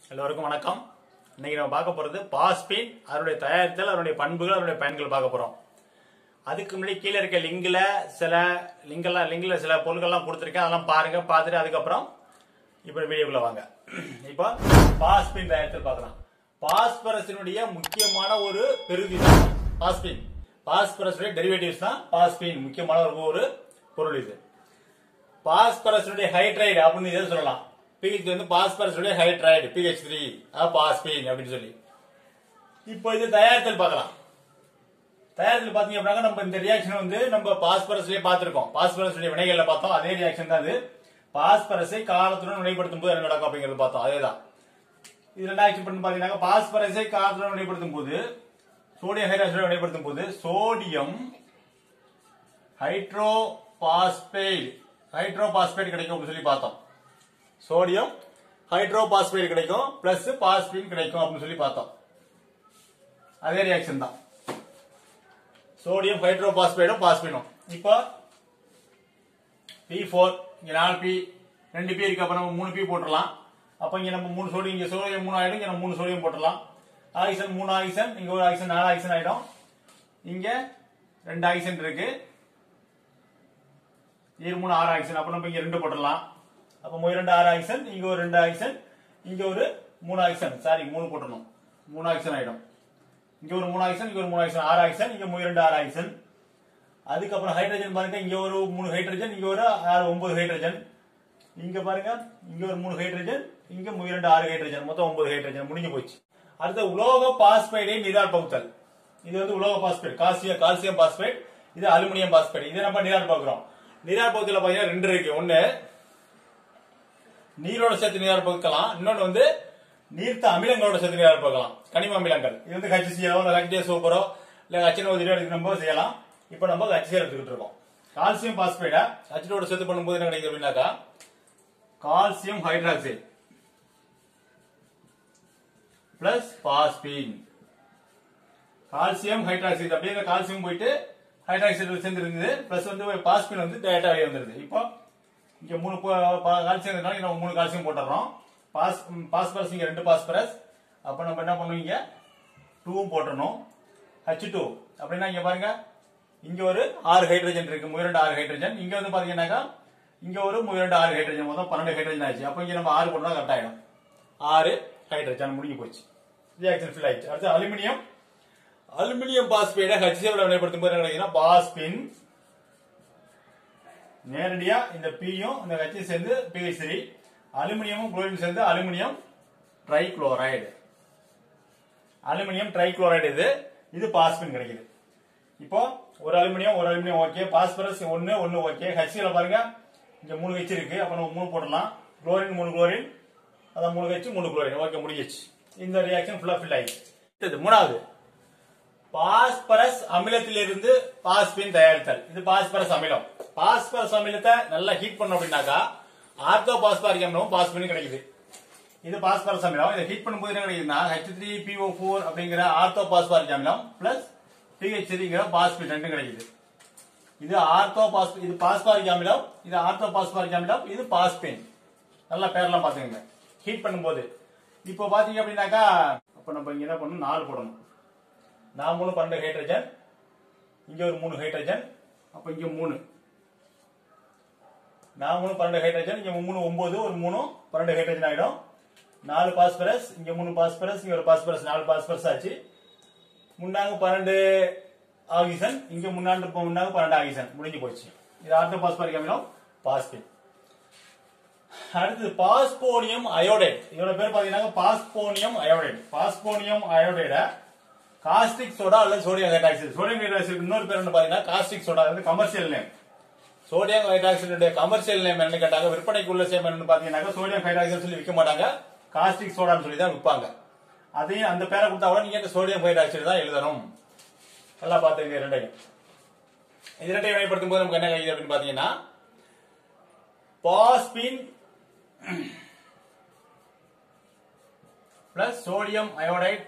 எல்லோருக்கும் வணக்கம் இன்னைக்கு நம்ம பார்க்க போறது பாஸ்பீன் அதனுடைய தயாரித்தல் அதனுடைய பண்புகள் அதனுடைய பயன்கள் பார்க்க போறோம் அதுக்கு முன்னாடி கீழே இருக்க லிங்க்ல சில லிங்கெல்லாம் லிங்க்ல சில பொருட்கள்லாம் கொடுத்துருக்கேன் அதெல்லாம் பாருங்க பார்த்துட்டு அதுக்கப்புறம் இப்போ வீடியோக்குள்ள வாங்க இப்போ பாஸ்பீன் தயாரித்தல் பார்க்கலாம் பாஸ்பரஸினுடைய முக்கியமான ஒரு பெருதி தான் பாஸ்பீன் பாஸ்பரஸுடைய டெரிவேட்டிவ்ஸ் தான் பாஸ்பீன் முக்கியமான ஒரு ஒரு பொருள் இது பாஸ்பரஸுடைய ஹைட்ரைடு அப்படின்னு இதை சொல்லலாம் பிஹெச் வந்து பாஸ்பரஸுடைய ஹைட்ரைடு பிஹெச் த்ரீ பாஸ்பீன் அப்படின்னு சொல்லி இப்போ இது தயாரித்தல் பார்க்கலாம் தயாரித்தல் பாத்தீங்க அப்படின்னா நம்ம இந்த ரியாக்ஷன் வந்து நம்ம பாஸ்பரஸ்லயே பார்த்திருக்கோம் பாஸ்பரஸுடைய வினைகள்ல பார்த்தோம் அதே ரியாக்ஷன் தான் அது பாஸ்பரஸை காலத்துடன் வினைப்படுத்தும் போது என்ன நடக்கும் அப்படிங்கறது பார்த்தோம் அதேதான் இது ரெண்டு ஆக்ஷன் பண்ணி பாத்தீங்கன்னா பாஸ்பரஸை காலத்துடன் வினைப்படுத்தும் போது சோடியம் ஹைட்ராக்சைடு வினைப்படுத்தும் போது சோடியம் ஹைட்ரோபாஸ்பேட் ஹைட்ரோபாஸ்பேட் கிடைக்கும் அப்படின்னு சொல்லி பார்த்தோம் சோடியம் ஹைட்ரோபாஸ்பேட் கிடைக்கும் பிளஸ் பாஸ்பீன் கிடைக்கும் அப்படின்னு சொல்லி பார்த்தோம் அதே ரியாக்ஷன் தான் சோடியம் ஹைட்ரோபாஸ்பேடும் பாஸ்பீனும் இப்போ பி ஃபோர் இங்க நாலு பி ரெண்டு பி இருக்கு அப்ப நம்ம மூணு பி போட்டுடலாம் அப்ப இங்க நம்ம மூணு சோடியம் இங்க சோடியம் மூணு ஆயிடும் இங்க நம்ம மூணு சோடியம் போட்டுடலாம் ஆக்சிஜன் மூணு ஆக்சிஜன் இங்க ஒரு ஆக்சிஜன் நாலு ஆக்சிஜன் ஆயிடும் இங்க ரெண்டு ஆக்சிஜன் இருக்கு ஏழு மூணு ஆறு ஆக்சிஜன் அப்ப நம்ம இங்க ரெண்டு போட்டுடலாம் அப்ப மூணு ரெண்டு ஆறு ஆக்சிஜன் இங்க ஒரு ரெண்டு ஆக்சிஜன் இங்க ஒரு மூணு ஆக்சிஜன் சாரி மூணு போட்டுடணும் மூணு ஆக்சிஜன் ஆயிடும் இங்க ஒரு மூணு ஆக்சிஜன் இங்க ஒரு மூணு ஆக்சிஜன் ஆறு ஆக்சிஜன் இங்க மூணு ரெண்டு ஆறு ஆக்சிஜன் அதுக்கப்புறம் ஹைட்ரஜன் பாருங்க இங்க ஒரு மூணு ஹைட்ரஜன் இங்க ஒரு ஆறு ஒன்பது ஹைட்ரஜன் இங்க பாருங்க இங்க ஒரு மூணு ஹைட்ரஜன் இங்க மூணு ரெண்டு ஆறு ஹைட்ரஜன் மொத்தம் ஒன்பது ஹைட்ரஜன் முடிஞ்சு போச்சு அடுத்த உலோக பாஸ்பைடை நீரார் பகுத்தல் இது வந்து உலோக பாஸ்பேட் கால்சியம் கால்சியம் பாஸ்பேட் இது அலுமினியம் பாஸ்பேட் இதை நம்ம நீரார் பார்க்கிறோம் நீரார் பகுதியில் பாத்தீங்கன்னா ரெண்டு இருக்கு ஒண்ணு நீரோட சேர்த்து நீரார் பகுக்கலாம் இன்னொன்னு வந்து நீர்த்த அமிலங்களோட சேர்த்து நீரார் பகுக்கலாம் கனிம அமிலங்கள் இது வந்து ஹச்சிசியோ இல்ல ஹச்டிஏ சூப்பரோ இல்ல ஹச்சினோ எடுத்து நம்ம செய்யலாம் இப்போ நம்ம ஹச்சிசியல் எடுத்துக்கிட்டு இருக்கோம் கால்சியம் பாஸ்பேட்டை ஹச்சினோட சேர்த்து பண்ணும்போது என்ன கிடைக்குது அப்படின்னாக்கா calcium hydroxide plus phosphine calcium hydroxide அப்படியே இந்த கால்சியம் போயிட்டு ஹைட்ராக்சைடு சேர்ந்து இருந்தது பிளஸ் வந்து பாஸ்பீன் வந்து டேட்டா வெளியே வந்துருது இப்போ இங்க மூணு பா- பா- கால்சியம் இருந்தாலும் நம்ம மூணு கால்சியம் போட்டுறோம் பாஸ் பாஸ்பரஸ் இங்க ரெண்டு பாஸ்பரஸ் அப்ப நம்ம என்ன பண்ணுவீங்க டூவும் போட்டுறணும் ஹச் டூ அப்படின்னா இங்க பாருங்க இங்க ஒரு ஆறு ஹைட்ரஜன் இருக்கு முயரண்டு ஆறு ஹைட்ரஜன் இங்க வந்து பாத்தீங்கன்னாக்கா இங்க ஒரு முயரண்டு ஆறு ஹைட்ரஜன் மொத்தம் பன்னெண்டு ஹைட்ரஜன் ஆச்சு அப்ப இங்க நம்ம ஆறு போட்டா கரெக்ட் ஆயிடும் ஆறு ஹைட்ரஜன் முடிஞ்சு போச்சு ரியாக்ஷன் ஃபில் ஆயிடுச்சு அடுத்து அலுமினியம் அலுமினியம் பாஸ்பேட்டை ஹச்சிஎல் வினைப்படுத்தும் போது என்ன கிடைக்குதுன்னா பாஸ்பின் நேரடியா இந்த பியும் இந்த ஹச் சேர்ந்து பிஹெச் த்ரீ அலுமினியமும் குளோரின் சேர்ந்து அலுமினியம் ட்ரைக்ளோரைடு அலுமினியம் ட்ரைக்ளோரைடு இது இது பாஸ்பின் கிடைக்குது இப்போ ஒரு அலுமினியம் ஒரு அலுமினியம் ஓகே பாஸ்பரஸ் ஒன்னு ஒன்னு ஓகே ஹச்சில பாருங்க இங்க மூணு ஹெச் இருக்கு அப்ப நம்ம மூணு போடலாம் குளோரின் மூணு குளோரின் அதான் மூணு ஹெச் மூணு குளோரின் ஓகே முடிஞ்சிச்சு இந்த ரியாக்ஷன் ஃபுல்லா ஃபில் ஆயிடுச்சு அடுத்தது, மூணாவது பாஸ்பரஸ் அமிலத்திலிருந்து பாஸ்பின் தயாரித்தல் இது பாஸ்பரஸ் அமிலம் பாஸ்பரஸ் அமிலத்தை நல்லா ஹீட் பண்ணோம் அப்படின்னாக்கா ஆர்த்தோ பாஸ்பாரிக் அமிலமும் பாஸ்பின் கிடைக்குது இது பாஸ்பரஸ் அமிலம் இதை ஹீட் பண்ணும்போது என்ன கிடைக்குதுன்னா ஹெச் த்ரீ பிஓ ஃபோர் அப்படிங்கிற ஆர்த்தோ பாஸ்பாரிக் அமிலம் பிளஸ் பிஹெச் த்ரீங்கிற பாஸ்பின் ரெண்டும் கிடைக்குது இது ஆர்த்தோ பாஸ் இது பாஸ்பாரிக் அமிலம் இது ஆர்த்தோ பாஸ்பாரிக் அமிலம் இது பாஸ்பின் நல்லா பேர்லாம் பாத்துக்கங்க ஹீட் பண்ணும்போது இப்போ பாத்தீங்க அப்படின்னாக்கா அப்ப நம்ம இங்க என்ன பண்ணணும் நாலு போடணும் நான் மூணு பன்னெண்டு ஹைட்ரஜன் இங்க ஒரு மூணு ஹைட்ரஜன் அப்ப இங்க மூணு நான் மூணு பன்னெண்டு ஹைட்ரஜன் இங்க மூணு ஒன்பது ஒரு மூணு பன்னெண்டு ஹைட்ரஜன் ஆயிடும் நாலு பாஸ்பரஸ் இங்க மூணு பாஸ்பரஸ் இங்க ஒரு பாஸ்பரஸ் நாலு பாஸ்பரஸ் ஆச்சு முன்னாங்க பன்னெண்டு ஆக்சிஜன் இங்க முன்னாண்டு முன்னாங்க பன்னெண்டு ஆக்சிஜன் முடிஞ்சு போச்சு இது ஆர்த்தோ பாஸ்பாரிக் அமிலம் பாஸ்பின் அடுத்தது பாஸ்போனியம் அயோடைட் இதோட பேர் பாத்தீங்கன்னா பாஸ்போனியம் அயோடைட் பாஸ்போனியம் அயோடைட காஸ்டிக் சோடா அல்லது சோடியம் ஹைட்ராக்சைடு சோடியம் ஹைட்ராக்சைடு இன்னொரு பேர் என்ன பாத்தீங்கன்னா காஸ்டிக் சோடா வந்து commercial name sodium hydroxide commercial name என்னன்னு கேட்டாங்க விற்பனைக்குள்ள சேம் என்னன்னு பாத்தீங்கன்னா சோடியம் ஹைட்ராக்சைடு சொல்லி விற்க மாட்டாங்க காஸ்டிக் சோடான்னு சொல்லி தான் விற்பாங்க அதையும் அந்த பேரை கொடுத்தா கூட நீங்க இந்த சோடியம் ஹைட்ராக்சைடு தான் எழுதணும் நல்லா பாத்துங்க ரெண்டையும் இது ரெண்டையும் வினைப்படுத்தும் போது நமக்கு என்ன கிடைக்குது அப்படின்னு பாத்தீங்கன்னா பாஸ்பின் பிளஸ் சோடியம் அயோடைட்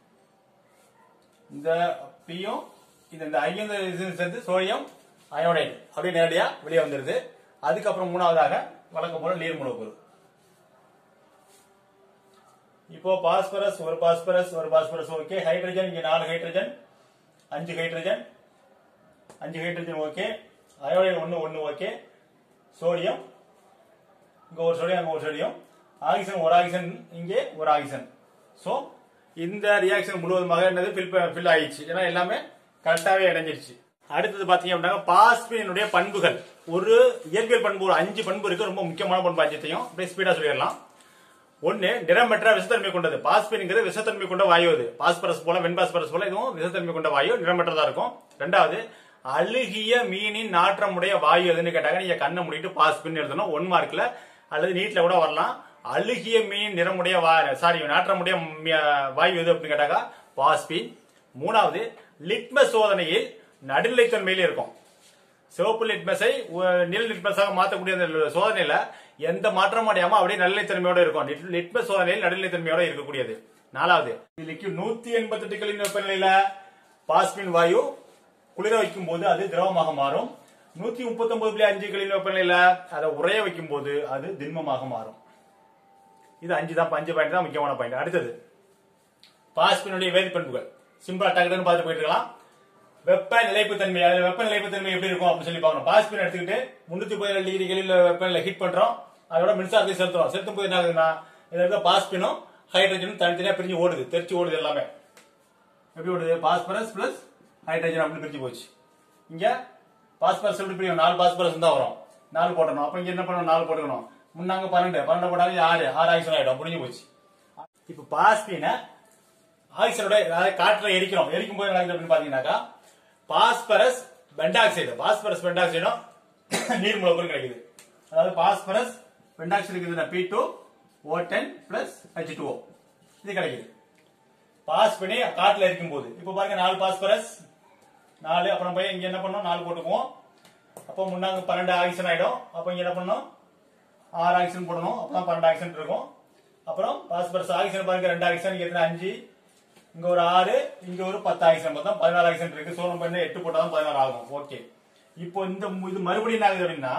இந்த பியும் இது இந்த ஐயும் இது சேர்ந்து சோடியம் அயோடைட் அப்படியே நேரடியா வெளியே வந்துருது அதுக்கப்புறம் மூணாவதாக வழக்கம் போல நீர் மூலக்கூறு இப்போ பாஸ்பரஸ் ஒரு பாஸ்பரஸ் ஒரு பாஸ்பரஸ் ஓகே ஹைட்ரஜன் இங்க நாலு ஹைட்ரஜன் அஞ்சு ஹைட்ரஜன் அஞ்சு ஹைட்ரஜன் ஓகே அயோடைன் ஒன்னு ஒன்னு ஓகே சோடியம் இங்க ஒரு சோடியம் அங்க ஒரு சோடியம் ஆக்சிஜன் ஒரு ஆக்சிஜன் இங்கே ஒரு ஆக்சிஜன் சோ இந்த ரியாக்ஷன் முழுவதுமாக என்னது ஃபில் ஃபில் ஆயிடுச்சு ஏன்னா எல்லாமே கரெக்டாவே இணைஞ்சிருச்சு அடுத்தது பாத்தீங்க அப்படின்னா பாஸ்பினுடைய பண்புகள் ஒரு இயற்பியல் பண்பு ஒரு அஞ்சு பண்பு இருக்கு ரொம்ப முக்கியமான பண்பு அஞ்சத்தையும் அப்படியே ஸ்பீடா சொல்லிடலாம் ஒன்னு நிறமற்ற விஷத்தன்மை கொண்டது பாஸ்பின்ங்கிறது விஷத்தன்மை கொண்ட வாயு அது பாஸ்பரஸ் போல வெண்பாஸ்பரஸ் போல இதுவும் விஷத்தன்மை கொண்ட வாயு நிறமற்றதா இருக்கும் ரெண்டாவது அழுகிய மீனின் நாற்றமுடைய வாயு எதுன்னு கேட்டாங்க நீங்க கண்ணை மூடிட்டு பாஸ்பின் எழுதணும் ஒன் மார்க்ல அல்லது நீட்ல கூட வரலாம் அழுகிய மீன் நிறமுடைய சாரி நாற்றமுடைய ம- வாயு எது அப்படின்னு கேட்டாக்கா பாஸ்பின் மூணாவது லிட்மஸ் சோதனையில் நடுநிலைத்தன்மையில இருக்கும் சிவப்பு லிட்மஸை உ- நில் லிட்மஸாக மாற்றக்கூடிய அந்த சோதனையில எந்த மாற்றமும் அடையாம அப்படியே நடுநிலைத்தன்மையோட இருக்கும் லிட்- லிட்மஸ் சோதனையில் நடுநிலைத்தன்மையோட இருக்கக்கூடியது நாலாவது லிக்விட் நூத்தி எண்பத்தி எட்டு கெல்வின் வெப்பநிலையில பாஸ்பின் வாயு குளிர வைக்கும் போது அது திரவமாக மாறும் நூத்தி முப்பத்தி ஒன்பது புள்ளி அஞ்சு கெல்வின் வெப்பநிலையில அதை உறைய வைக்கும் போது அது திண்மமாக மாறும் இது அஞ்சு தான் அஞ்சு பாயிண்ட் தான் முக்கியமான பாயிண்ட் அடுத்தது பாஸ்பினுடைய வேதிப்பண்புகள் சிம்பிளா டக்குன்னு பார்த்து போயிட்டு இருக்கலாம் வெப்ப நிலைப்புத்தன்மை அதுல வெப்ப நிலைப்புத்தன்மை எப்படி இருக்கும் அப்படின்னு சொல்லி பார்க்கணும் பாஸ்பின் எடுத்துக்கிட்டு முன்னூத்தி பதினேழு டிகிரி கெளியில வெப்பநிலை ஹீட் பண்றோம் அதோட மின்சாரத்தை செலுத்துறோம் செலுத்தும் போது என்ன ஆகுதுன்னா இதுல இருக்க பாஸ்பினும் ஹைட்ரஜனும் தனித்தனியா பிரிஞ்சு ஓடுது தெரிச்சு ஓடுது எல்லாமே எப்படி ஓடுது பாஸ்பரஸ் பிளஸ் ஹைட்ரஜன் அப்படின்னு பிரிஞ்சு போச்சு இங்க பாஸ்பரஸ் எப்படி பிரியும் நாலு பாஸ்பரஸ் தான் வரும் நாலு போட்டணும் அப்ப இங்க என்ன பண்ணணும் நாலு போட்டுக்கணும் முன்னாங்க பன்னெண்டு பன்னெண்டு போட்டாங்க ஆறு ஆறு ஆக்சன் ஆயிடும் முடிஞ்சு போச்சு இப்ப பாஸ்பினை ஆக்சைடோட அதாவது காற்றுல எரிக்கிறோம் எரிக்கும் போது என்ன ஆகுது அப்படின்னு பாத்தீங்கன்னாக்கா பாஸ்பரஸ் பெண்டாக்சைடு பாஸ்பரஸ் பெண்டாக்சைடும் நீர் மூலப்பொருள் கிடைக்குது அதாவது பாஸ்பரஸ் பெண்டாக்சைடு இருக்குதுன்னா P two O ten plus H two இது கிடைக்குது பாஸ்பினை காட்டுல இருக்கும் போது இப்ப பாருங்க நாலு பாஸ்பரஸ் நாலு அப்புறம் போய் இங்க என்ன பண்ணோம் நாலு போட்டுக்குவோம் அப்போ முன்னாங்க பன்னெண்டு ஆக்சிஜன் ஆயிடும் அப்போ இங்க என்ன பண்ணணும் ஆறு ஆக்சிஜன் போடணும் அப்பதான் பன்னெண்டு ஆக்சிஜன் இருக்கும் அப்புறம் பாஸ்பரஸ் ஆக்சிஜன் பாருங்க ரெண்டு ஆக்சிஜன் இங்க எத்தனை அஞ்சு இங்க ஒரு ஆறு இங்க ஒரு பத்து ஆக்சிஜன் மொத்தம் பதினாறு ஆக்சிஜன் இருக்கு சோழம் பண்ண எட்டு போட்டாலும் பதினாறு ஆகும் ஓகே இப்போ இந்த மு- இது மறுபடியும் என்ன ஆகுது அப்படின்னா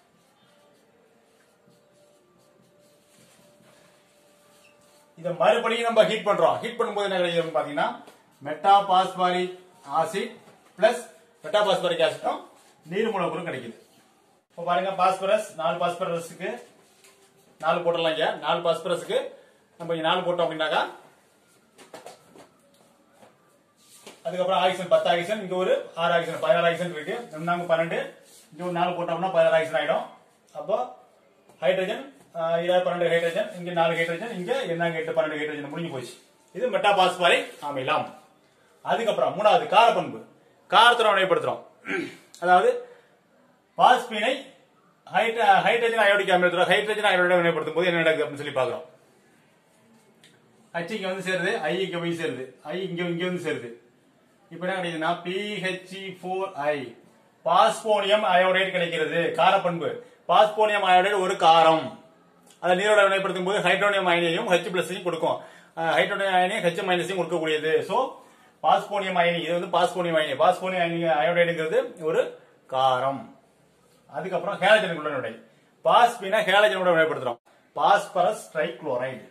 இதை மறுபடியும் நம்ம ஹீட் பண்றோம் ஹீட் பண்ணும்போது என்ன கிடைக்குது பாத்தீங்கன்னா meta phosphoric acid plus meta phosphoric ஆசிட்டும் நீர் மூலப்பொருள் கிடைக்குது இப்போ பாருங்க பாஸ்பரஸ் நாலு பாஸ்பரஸுக்கு நாலு போட்டுடலாம் இங்க நாலு பாஸ்பரஸுக்கு நம்ம இங்க நாலு போட்டோம் அப்படின்னாக்கா அதுக்கப்புறம் ஆக்சிஜன் பத்து ஆக்சிஜன் இங்க ஒரு ஆறு ஆக்சிஜன் பதினாறு ஆக்சிஜன் இருக்கு நாங்க பன்னெண்டு இங்க ஒரு நாலு போட்டோம்னா பதினாறு ஆக்சிஜன் ஆயிடும் அப்போ ஹைட்ரஜன் ஆஹ், இருபது பன்னெண்டு ஹைட்ரஜன் இங்க நாலு ஹைட்ரஜன் இங்க என்னங்க எட்டு பன்னெண்டு ஹைட்ரஜன் முடிஞ்சு போச்சு இது மெட்டாபாஸ்பாரிக் அமிலம் அதுக்கப்புறம் மூணாவது கார பண்பு காரத்தை வினைப்படுத்துறோம் அதாவது பாஸ்பினை ஹைட்ர- ஹைட்ரஜன் அயோடிக் அமிலத்தோட ஹைட்ரஜன் அயோடைட வினைப்படுத்தும் போது என்ன நடக்குது அப்படின்னு சொல்லி பார்க்கிறோம் H இங்க வந்து சேருது I இங்க போய் சேருது I இங்க இங்க வந்து சேருது இப்போ என்ன கிடைக்குதுன்னா PH4I பாஸ்போனியம் அயோடைடு கிடைக்கிறது கார பண்பு பாஸ்போனியம் அயோடைடு ஒரு காரம் அதை நீரோட வினைப்படுத்தும் போது ஹைட்ரோனியம் அயனியையும் H பிளஸையும் கொடுக்கும் அஹ் ஹைட்ரோனியம் அயனியும் H மைனஸையும் கொடுக்கக்கூடியது சோ பாஸ்போனியம் அயனி இது வந்து பாஸ்போனியம் அயனி பாஸ்போனியம் அயனி அயோடைடுங்கிறது ஒரு காரம் அதுக்கப்புறம் ஹேலஜன் வினை பாஸ்பினா ஹேலஜனோட வினைப்படுத்துறோம் பாஸ்பரஸ் ட்ரைக்ளோரைடு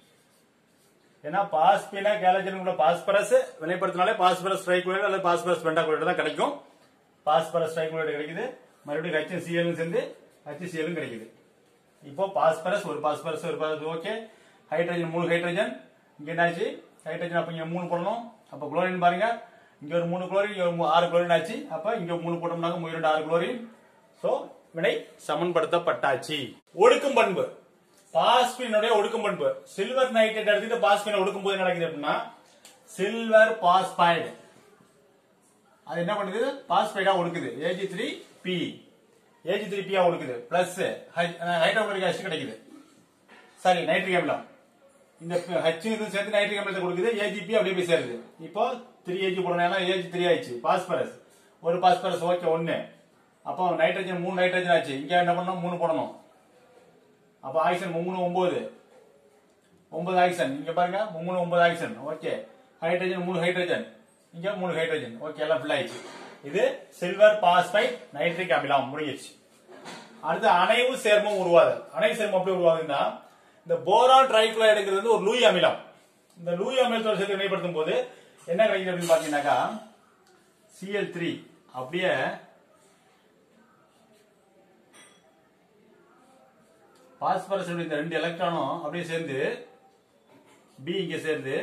ஏன்னா பாஸ்பினா கேலஜன் கூட பாஸ்பரஸ் வினைப்படுத்தினாலே பாஸ்பரஸ் ட்ரைக்ளோரைடு அல்லது பாஸ்பரஸ் பென்டாக்ளோரைடு தான் கிடைக்கும் பாஸ்பரஸ் ட்ரைக்ளோரைடு கிடைக்குது மறுபடியும் HCl சேர்ந்து HCl கிடைக்குது இப்போ பாஸ்பரஸ் ஒரு பாஸ்பரஸ் ஒரு பாஸ்பரஸ் ஓகே ஹைட்ரஜன் மூணு ஹைட்ரஜன் இங்க என்னாச்சு ஹைட்ரஜன் அப்ப இங்க மூணு போடணும் அப்ப குளோரின் பாருங்க இங்க ஒரு மூணு குளோரின் இங்க ஒரு மூ- ஆறு குளோரின் ஆச்சு அப்ப இங்க மூணு போட்டோம்னாக்க மூணு இரண்டு ஆறு குளோரின் சோ வினை சமன்படுத்தப்பட்டாச்சு ஒடுக்கும் பண்பு பாஸ்பினுடைய ஒடுக்கும் பண்பு சில்வர் நைட்ரேட் எடுத்துட்டு பாஸ்பினை ஒடுக்கும் போது என்ன நடக்குது அப்படின்னா சில்வர் பாஸ்பைடு அது என்ன பண்ணுது பாஸ்பைடா ஒடுக்குது A G three P A G three பியா ஒடுக்குது பிளஸ் ஹைட்ரோக்ளோரிக் ஆசிட் கிடைக்குது சாரி நைட்ரிக் அமிலம் இந்த ஹச் இது சேர்த்து நைட்ரிக் அமிலத்தை கொடுக்குது ஏஜிபி அப்படியே போய் சேருது இப்போ த்ரீ ஏஜி போடணும் ஏஜி த்ரீ ஆயிடுச்சு பாஸ்பரஸ் ஒரு பாஸ்பரஸ் ஓகே ஒன்னு அப்போ நைட்ரஜன் மூணு நைட்ரஜன் ஆச்சு இங்க என்ன பண்ணணும் மூணு போடணும் அப்போ ஆக்சிஜன் மூணு ஒன்பது ஒன்பது ஆக்சிஜன் இங்க பாருங்க மூணு ஒன்பது ஆக்சிஜன் ஓகே ஹைட்ரஜன் மூணு ஹைட்ரஜன் இங்க மூணு ஹைட்ரஜன் ஓகே எல்லாம் ஃபில் ஆயிடுச்சு இது சில்வர் பாஸ்பைட் நைட்ரிக் அமிலம் முடிஞ்சிருச்சு அடுத்து அணைவு சேர்மம் உருவாதல் அணைவு சேர்மம் எப்படி உருவாகுதுன்னா இந்த போரான் ட்ரைக்ளோரைடுங்கிறது வந்து ஒரு லூய் அமிலம் இந்த லூய் அமிலத்தோட சேர்த்து வினைப்படுத்தும் போது என்ன கிடைக்குது அப்படின்னு பாத்தீங்கன்னாக்கா சிஎல் த்ரீ அப்படியே பாஸ்பரஸ் இந்த ரெண்டு எலக்ட்ரானும் அப்படியே சேர்ந்து பி இங்க சேர்ந்து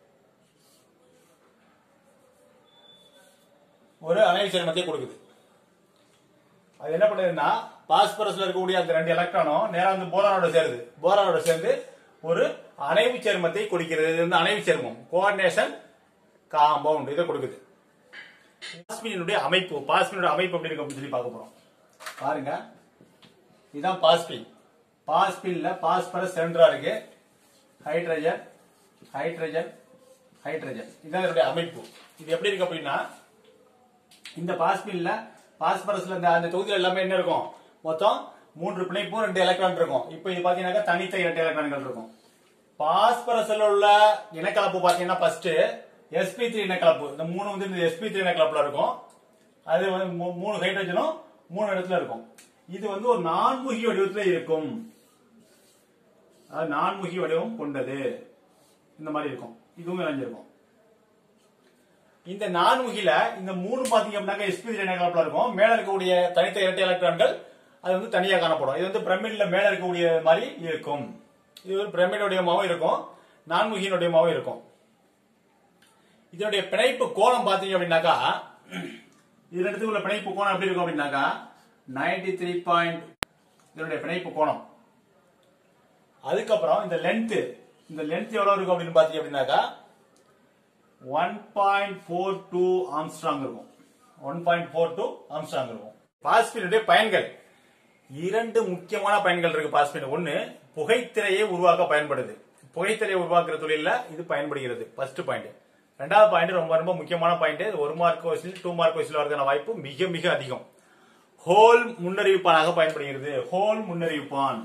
ஒரு அணைவு சேர்மத்தை கொடுக்குது அது என்ன பண்ணுதுன்னா பாஸ்பரஸ்ல இருக்கக்கூடிய அந்த ரெண்டு எலக்ட்ரானும் நேரா வந்து போரானோட சேருது போரானோட சேர்ந்து ஒரு அணைவு சேர்மத்தை கொடுக்கிறது இது வந்து அணைவு சேர்மம் கோஆர்டினேஷன் காம்பவுண்ட் இதை கொடுக்குது பாஸ்பினுடைய அமைப்பு பாஸ்பினுடைய அமைப்பு எப்படி இருக்கு அப்படின்னு சொல்லி பார்க்க போறோம் பாருங்க இதுதான் பாஸ்பின் பாஸ்பின்ல பாஸ்பரஸ் சென்டரா இருக்கு ஹைட்ரஜன் ஹைட்ரஜன் ஹைட்ரஜன் இதுதான் இதனுடைய அமைப்பு இது எப்படி இருக்கு அப்படின்னா இந்த பாஸ்பின்ல பாஸ்பரஸ்ல இந்த அந்த தொகுதியில் எல்லாமே என்ன இருக்கும் மொத்தம் மூன்று பிணைப்பும் ரெண்டு எலக்ட்ரான் இருக்கும் இப்போ இது பாத்தீங்கன்னா தனித்த இரண்டு எலக்ட்ரான்கள் இருக்கும் பாஸ்பரஸ்ல உள்ள இனக்கலப்பு பாத்தீங்கன்னா ஃபர்ஸ்ட் sp3 த்ரீ இனக்கலப்பு இந்த மூணு வந்து இந்த sp3 த்ரீ இனக்கலப்புல இருக்கும் அது வந்து மூ- மூணு ஹைட்ரஜனும் மூணு இடத்துல இருக்கும் இது வந்து ஒரு நான்முகி வடிவத்துல இருக்கும் அது நான்முகி வடிவம் கொண்டது இந்த மாதிரி இருக்கும் இதுவும் இணைஞ்சிருக்கும் இந்த நான்முகில இந்த மூணு பாத்தீங்க அப்படின்னாக்க sp3 த்ரீ இனக்கலப்புல இருக்கும் மேல இருக்கக்கூடிய தனித்த இரட்டை எலக்ட்ரான்கள் அது வந்து தனியா காணப்படும் இது வந்து பிரமிட்ல மேல இருக்கக்கூடிய மாதிரி இருக்கும் இது ஒரு பிரமிட் வடிவமாகவும் இருக்கும் நான்முகியின் வடிவமாகவும் இருக்கும் இதனுடைய பிணைப்பு கோணம் பாத்தீங்க அப்படின்னாக்கா இது ரெண்டுத்துக்கு உள்ள பிணைப்பு கோணம் எப்படி இருக்கும் அப்படின்னாக்கா 93 த்ரீ பாயிண்ட் இதனுடைய பிணைப்பு கோணம் அதுக்கப்புறம் இந்த லென்த் இந்த லென்த் எவ்வளவு இருக்கும் அப்படின்னு பாத்தீங்க அப்படின்னாக்கா one point four two angstrom இருக்கும் one point four two angstrom இருக்கும் பாஸ்பினுடைய பயன்கள் இரண்டு முக்கியமான பயன்கள் இருக்கு பாஸ்பின் ஒன்னு புகைத்திரையை உருவாக்க பயன்படுது புகைத்திரையை உருவாக்குற தொழில இது பயன்படுகிறது ஃபர்ஸ்ட் பாயிண்ட் ரெண்டாவது பாயிண்ட் ரொம்ப ரொம்ப முக்கியமான பாயிண்ட் இது ஒரு mark question two mark question வரதுக்கான வாய்ப்பு மிக மிக அதிகம் ஹோல் முன்னறிவிப்பானாக பயன்படுகிறது ஹோல் முன்னறிவிப்பான்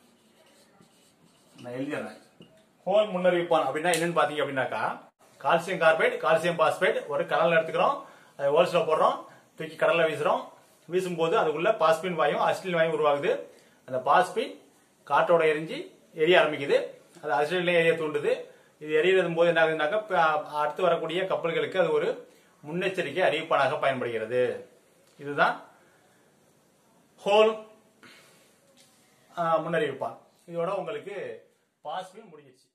நான் எழுதிடுறேன் ஹோல் முன்னறிவிப்பான் அப்படின்னா என்னன்னு பாத்தீங்க அப்படின்னாக்கா கால்சியம் கார்பைட் கால்சியம் பாஸ்பேட் ஒரு கடல்ல எடுத்துக்கிறோம் அதை ஹோல்ஸ்ல போடுறோம் தூக்கி கடல்ல வீசுறோம் வீசும்போது அதுக்குள்ள பாஸ்பின் வாயும் அசிட்டின் வாயும் உருவாகுது அந்த பாஸ்பின் காற்றோட எரிஞ்சு எரிய ஆரம்பிக்குது அது அசிட்டிலையும் எரிய தூண்டுது இது எரியறது போது என்ன ஆகுதுனாக்கா ப- அடுத்து வரக்கூடிய கப்பல்களுக்கு அது ஒரு முன்னெச்சரிக்கை அறிவிப்பானாக பயன்படுகிறது இதுதான் ஹோல் முன்னறிவிப்பான் இதோட உங்களுக்கு பாஸ்பின் முடிஞ்சிச்சு